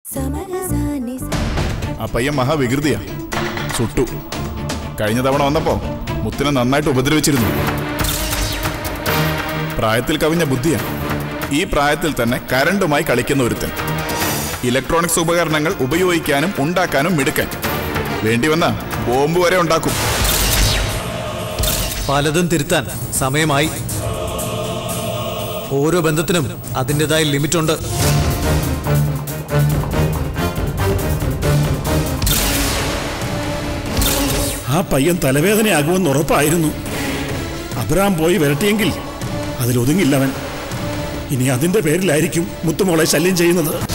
ആ പയ്യൻ മഹാവികൃതിയാ സുട്ടു കഴിഞ്ഞ തവണ വന്നപ്പോ മുത്തിനെ നന്നായിട്ട് ഉപദ്രവിച്ചിരുന്നു പ്രായത്തിൽ കവിഞ്ഞ ബുദ്ധിയാ ഈ പ്രായത്തിൽ തന്നെ കരണ്ടുമായി കളിക്കുന്ന ഒരുത്തൻ ഇലക്ട്രോണിക്സ് ഉപകരണങ്ങൾ ഉപയോഗിക്കാനും ഉണ്ടാക്കാനും മിടുക്കൻ വേണ്ടി വന്ന ബോംബ് വരെ ഉണ്ടാക്കും പലതും തിരുത്താൻ സമയമായി ഓരോ ബന്ധത്തിനും അതിൻ്റെതായ ലിമിറ്റുണ്ട് ആ പയ്യൻ തലവേദനയാകുമെന്ന് ഉറപ്പായിരുന്നു അബ്രാം പോയി വരട്ടിയെങ്കിൽ അതിലൊതുങ്ങില്ലവൻ ഇനി അതിന്റെ പേരിലായിരിക്കും മുത്തുമോളെ ശല്യം ചെയ്യുന്നത്